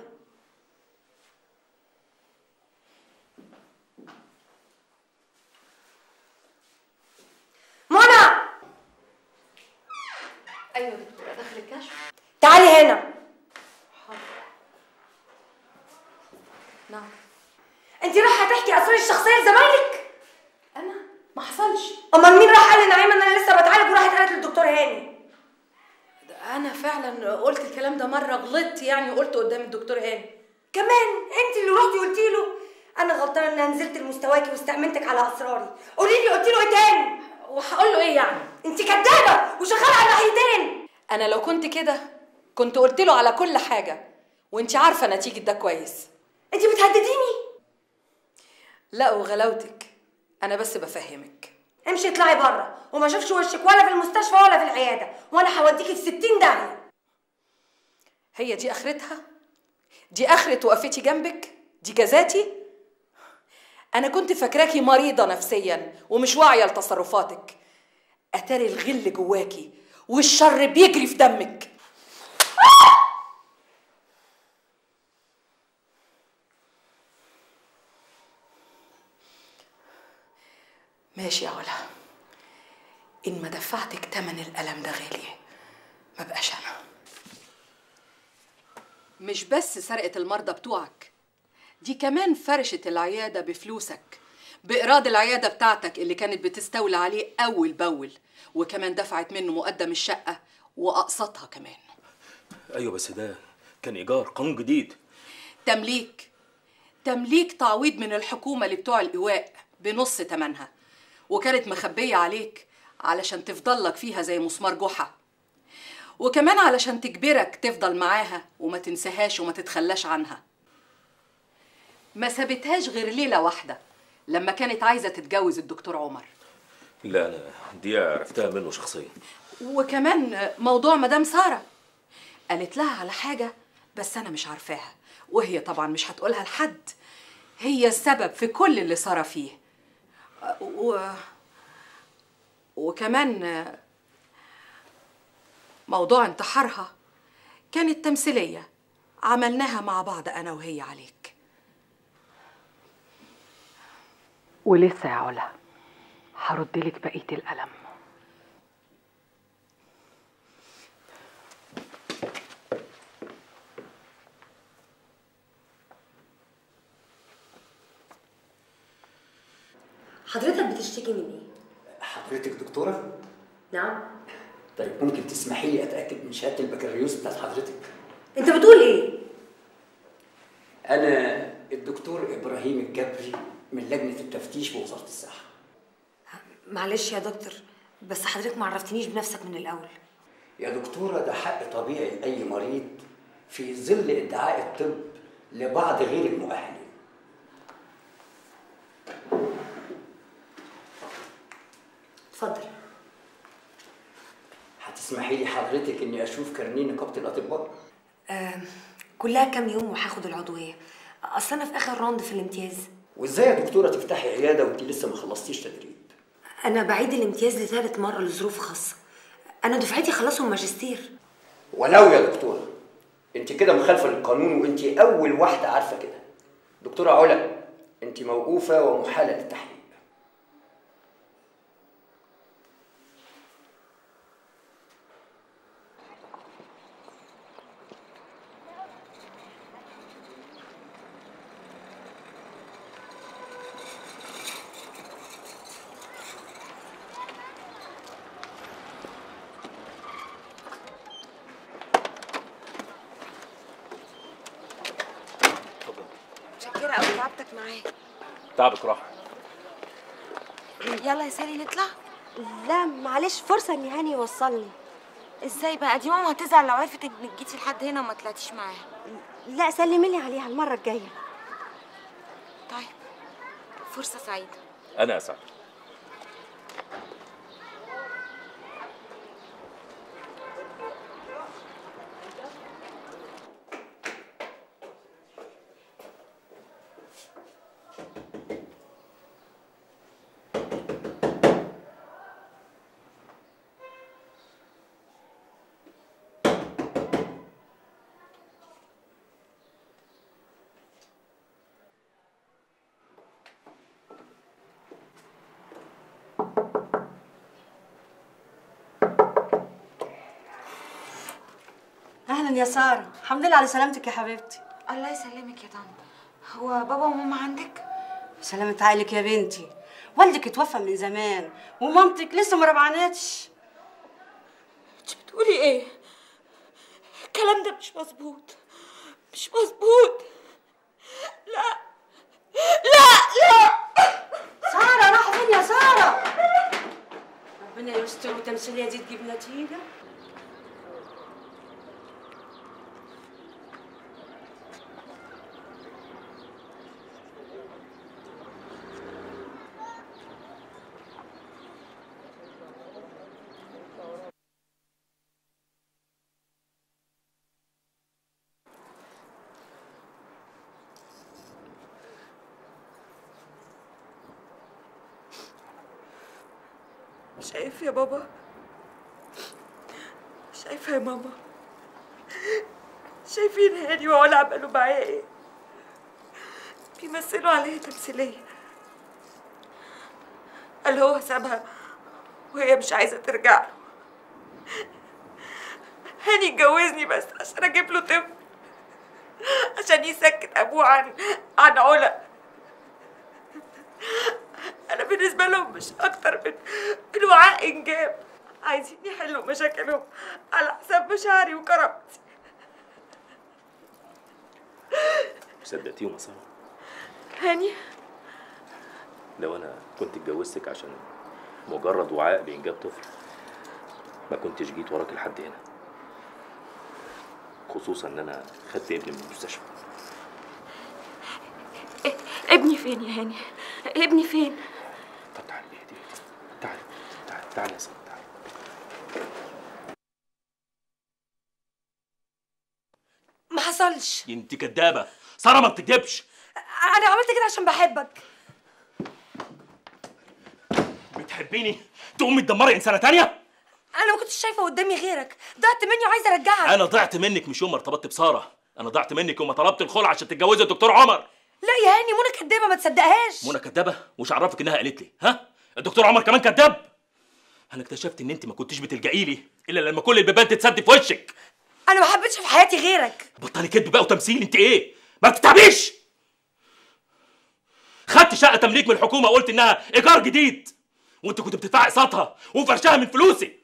منى ايوه يا دكتور ادخل الكشف تعالي هنا نعم انت رايحه تحكي اسرار الشخصيه لزمايلك انا ما حصلش امال مين راح قال لنعيمه ان انا لسه بتعالج وراحت قالت للدكتور هاني ده انا فعلا قلت الكلام ده مره غلطت يعني وقلت قدام الدكتور هاني كمان انت اللي رحتي قلتي له انا غلطانه ان انا نزلت لمستواكي واستأمنتك على اسراري قولي لي قلتي له ايه تاني وهقول له ايه يعني انت كدابه وشغاله على الناحيتين انا لو كنت كده كنت قلت له على كل حاجه وانت عارفه نتيجه ده كويس انت بتهدديني لا وغلاوتك انا بس بفهمك امشي اطلعي بره وما اشوفش وشك ولا في المستشفى ولا في العياده وانا هوديكي في 60 داهيه هي دي اخرتها دي اخرة وقفتي جنبك دي جزاتي انا كنت فاكراكي مريضه نفسيا ومش واعيه لتصرفاتك اتاري الغل جواكي والشر بيجري في دمك ماشي يا علا ان ما دفعتك تمن الالم ده غالي ما بقاش انا مش بس سرقة المرضى بتوعك دي كمان فرشة العيادة بفلوسك بإيراد العيادة بتاعتك اللي كانت بتستولى عليه أول بأول وكمان دفعت منه مقدم الشقة وأقسطها كمان ايوه بس ده كان ايجار قانون جديد تمليك تمليك تعويض من الحكومة لبتوع الإيواء بنص تمنها وكانت مخبية عليك علشان تفضل لك فيها زي مسمار جحا وكمان علشان تجبرك تفضل معاها وما تنساهاش وما تتخلاش عنها ما سابتهاش غير ليلة واحدة لما كانت عايزة تتجوز الدكتور عمر لا انا دي عرفتها منه شخصيا وكمان موضوع مدام سارة قالت لها على حاجة بس أنا مش عارفاها وهي طبعا مش هتقولها لحد هي السبب في كل اللي سارة فيه و... وكمان موضوع انتحارها كانت تمثيلية عملناها مع بعض أنا وهي عليك ولسه يا علا هرد لك بقية الألم حضرتك بتشتكي من ايه حضرتك دكتورة؟ نعم طيب ممكن تسمحي لي أتأكد من شهادة البكالوريوس بتاعت حضرتك؟ انت بتقول ايه أنا الدكتور إبراهيم الجبري من لجنة التفتيش بوزارة الصحة معلش يا دكتور بس حضرتك ما عرفتنيش بنفسك من الاول يا دكتورة ده حق طبيعي لأي مريض في ظل ادعاء الطب لبعض غير المؤهلين اتفضل هتسمحي لي حضرتك إني أشوف كارنيه نقابة الأطباء؟ آه كلها كام يوم وهاخد العضويه اصل انا في اخر راوند في الامتياز وإزاي يا دكتورة تفتحي عيادة وأنت لسه ما خلصتيش تدريب؟ انا بعيد الامتياز لثالث مره لظروف خاصه انا دفعتي خلصوا الماجستير ولو يا دكتورة انت كده مخالفة للقانون وانت أول واحدة عارفة كده دكتورة علا انت موقوفة ومحالة للتحقيق متشكرة قوي تعبتك معايا تعبك راح يلا يا سالي نطلع لا معلش فرصة ان هاني يوصلني ازاي بقى دي ماما هتزعل لو عرفت انك جيتي لحد هنا وما طلعتيش معاها لا سلمي لي عليها المرة الجاية طيب فرصة سعيدة انا اسعد اهلا يا ساره الحمد لله على سلامتك يا حبيبتي الله يسلمك يا طنط هو بابا وماما عندك سلامة عقلك يا بنتي والدك اتوفى من زمان ومامتك لسه ما ربعناتش بتقولي ايه الكلام ده مش مظبوط مش مظبوط لا لا لا ساره راح فين يا ساره ربنا يستر والتمثيليه دي تجيب نتيجه شايف يا بابا شايفة يا ماما شايفين هاني وعلا عملوا معايا ايه بيمثلوا عليها تمثيلية قال هو سابها وهي مش عايزة ترجع له هاني اتجوزني بس عشان اجيب له طفل عشان يسكت ابوه عن عن علا انا بالنسبه لهم مش اكتر من من وعاء انجاب عايزين يحلوا مشاكلهم على حساب مشاعري وكرامتي صدقتيهم يا ساره هاني لو انا كنت اتجوزتك عشان مجرد وعاء لانجاب طفل ما كنتش جيت وراك لحد هنا خصوصا ان انا خدت ابني من المستشفى ابني فين يا هاني ابني فين طب تعالي اهدي اهدي تعالي تعالي تعالي يا ساره تعالي ما حصلش انت كدابه ساره ما بتكدبش انا عملت كده عشان بحبك بتحبيني تقومي تدمري انسانه تانية انا ما كنتش شايفه قدامي غيرك ضعت مني وعايزه ارجعك انا ضعت منك مش يوم ما ارتبطت بساره انا ضعت منك يوم ما طلبت الخلع عشان تتجوزي الدكتور عمر لا يا هاني منى كدابه ما تصدقهاش منى كدابه وش عرفك انها قالت لي ها الدكتور عمر كمان كداب انا اكتشفت ان انت ما كنتش بتلجئي لي الا لما كل البيبان تتسد في وشك انا ما حبيتش في حياتي غيرك بطلي كدب بقى وتمثيل انت ايه ما بتتعبيش خدت شقه تمليك من الحكومه وقلت انها ايجار جديد وانت كنت بتدفع اقساطها وفرشها من فلوسي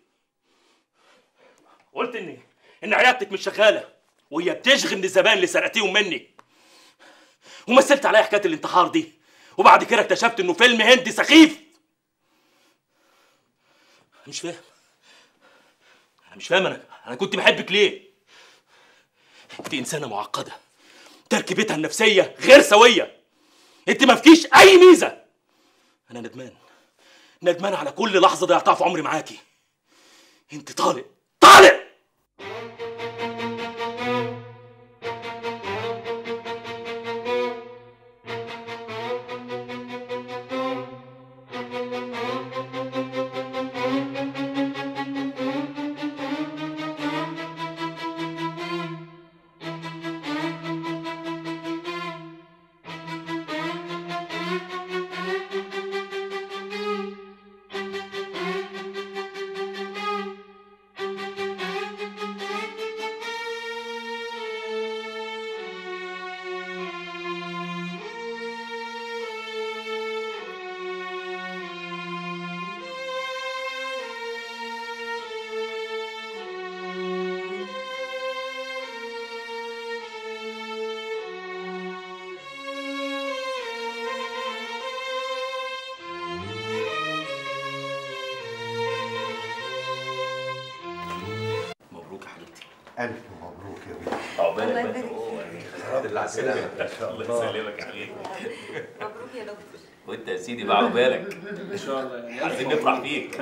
قلت ان ان عيادتك مش شغاله وهي بتشغل من الزبائن اللي سرقتيهم مني ومثلت عليا حكايه الانتحار دي وبعد كده اكتشفت انه فيلم هندي سخيف مش فاهم انا مش فاهم انا انا كنت بحبك ليه انت انسانه معقده تركيبتها النفسيه غير سويه انت ما فيكيش اي ميزه انا ندمان ندمان على كل لحظه ضيعتها في عمري معاكي انت طالق طالق مبروك يا حبيبتي ألف مبروك يا بيه عقبالك الله بقى. يبارك أوه، فيك. الحمد لله على السلامة إن شاء الله الله. يسلمك يا حبيبي مبروك يا دكتور وانت يا سيدي بقى عقبالك ان شاء الله يعني عايزين نفرح بيك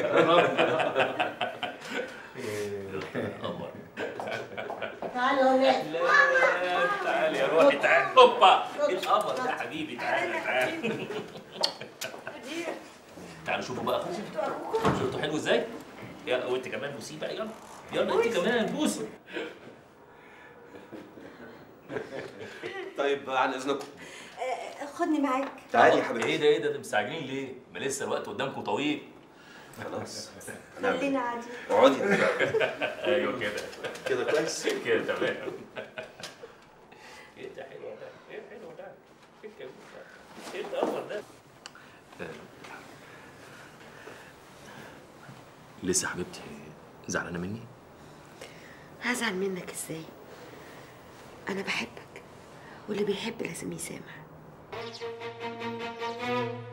تعالوا يا ولاد تعالى يا روحي تعالى هوبا القمر ده حبيبي تعالى تعالى تعالوا شوفوا بقى اخوكم شفتوا حلو ازاي؟ يلا وانت كمان بوسيه بقى يلا يلا انت كمان بوسي طيب عن اذنكم خدني معاك تعالي يا حبيبتي ايه ده ايه ده انتوا مستعجلين ليه؟ ما لسه الوقت قدامكم طويل خلاص خلينا قاعدين اقعدي ايوه كده كده كويس كده تمام ايه ده حلو ده ايه حلو ده ايه الجميل ده ايه القمر ده لسه حبيبتي زعلانه مني؟ هزعل منك ازاي انا بحبك واللي بيحب لازم يسامح